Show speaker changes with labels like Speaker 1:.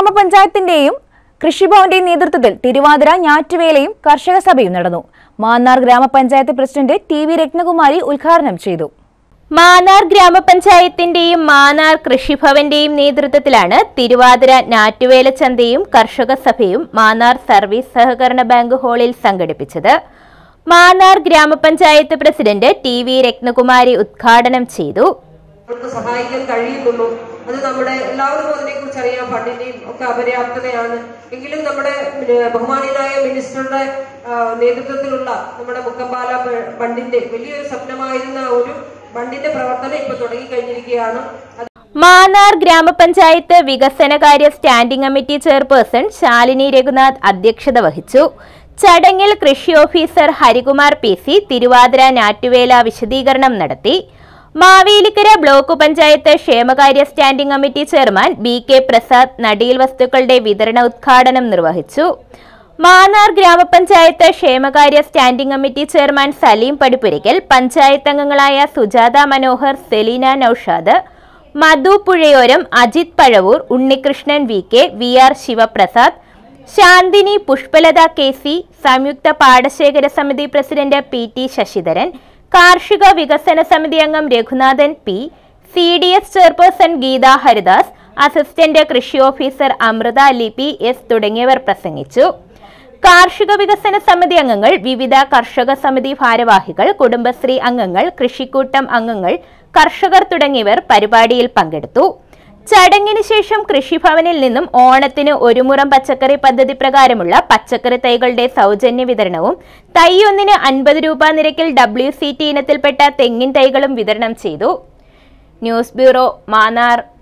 Speaker 1: ഗ്രാമപഞ്ചായത്തിന്റെയും കൃഷിഭവന്റെയും നേതൃത്വത്തിൽ തിരുവാതിര ഞാറ്റുവേലയും കർഷക സഭയും നടന്നു മാന്നാർ ഗ്രാമപഞ്ചായത്ത് പ്രസിഡന്റ് ടി വി രത്നകുമാരി ഉദ്ഘാടനം ചെയ്തു
Speaker 2: മാന്നാർ ഗ്രാമപഞ്ചായത്തിന്റെയും മാന്നാർ കൃഷിഭവന്റെയും നേതൃത്വത്തിലാണ് തിരുവാതിര ഞാറ്റുവേല ചന്തയും കർഷക സഭയും മാന്നാർ സർവീസ് സഹകരണ ബാങ്ക് ഹാളിൽ സംഘടിപ്പിച്ചത് മാന്നാർ ഗ്രാമപഞ്ചായത്ത് പ്രസിഡന്റ് ടി വി രത്നകുമാരി ഉദ്ഘാടനം ചെയ്തു
Speaker 3: നമുക്ക് സഹായിക്കാൻ കഴിയുന്നുള്ളൂ അത് നമ്മുടെ എല്ലാവർക്കും അതിനെക്കുറിച്ച് അറിയാം ഫണ്ടിന്റെയും ഒക്കെ അപര്യാപ്തതയാണ് എങ്കിലും നമ്മുടെ പിന്നെ, ബഹുമാനീയനായ മിനിസ്റ്ററുടെ ആ, നേതൃത്വത്തിലുള്ള നമ്മുടെ മുക്കമ്പാല ബ- ബണ്ടിന്റെ വലിയൊരു സ്വപ്നമായിരുന്ന ഒരു ബണ്ടിന്റെ പ്രവർത്തനം ഇപ്പൊ തുടങ്ങിക്കഴിഞ്ഞിരിക്കുകയാണ് അത്
Speaker 2: മാന്നാർ ഗ്രാമപഞ്ചായത്ത് വികസനകാര്യ standing committee chairperson Shalini Raghunath അധ്യക്ഷത വഹിച്ചു ചടങ്ങിൽ കൃഷി officer Harikumar P C Thiruvathira Njattuvela വിശദീകരണം നടത്തി മാവേലിക്കര ബ്ലോക്ക് പഞ്ചായത്ത് ക്ഷേമകാര്യ standing committee chairman B K Prasad നടീൽ വസ്തുക്കളുടെ വിതരണ ഉദ്ഘാടനം നിർവഹിച്ചു മാന്നാർ ഗ്രാമപഞ്ചായത്ത് ക്ഷേമകാര്യ standing committee chairman Saleem Padippurakkal panchayat അംഗങ്ങളായ Sujatha Manohar Selina Noushad Madhu Puzhayoram Ajith Pazhavoor Unnikrishnan V K V R Sivaprasad Shanthini Pushpalatha K C സംയുക്ത പാടശേഖര സമിതി പ്രസിഡന്റ് പി ടി ശശിധരൻ കാർഷിക വികസന സമിതി അംഗം Raghunathan P C D S chairperson Geetha Haridas assistant കൃഷി ഓഫീസർ അമൃത ലിപി എസ് തുടങ്ങിയവർ പ്രസംഗിച്ചു കാർഷിക വികസന സമിതി അംഗങ്ങൾ വിവിധ കർഷക സമിതി ഭാരവാഹികൾ കുടുംബശ്രീ അംഗങ്ങൾ കൃഷിക്കൂട്ടം അംഗങ്ങൾ കർഷകർ തുടങ്ങിയവർ പരിപാടിയിൽ പങ്കെടുത്തു ചടങ്ങിന് ശേഷം കൃഷിഭവനിൽ നിന്നും ഓണത്തിന് ഒരു മുറം പച്ചക്കറി പദ്ധതി പ്രകാരമുള്ള പച്ചക്കറി തൈകളുടെ സൗജന്യ വിതരണവും തൈ ഒന്നിന് അൻപത് രൂപ നിരക്കിൽ ഡബ്ല്യു സി ടി ഇനത്തിൽപ്പെട്ട തെങ്ങിൻ തൈകളും വിതരണം ചെയ്തു ന്യൂസ് ബ്യൂറോ മാന്നാർ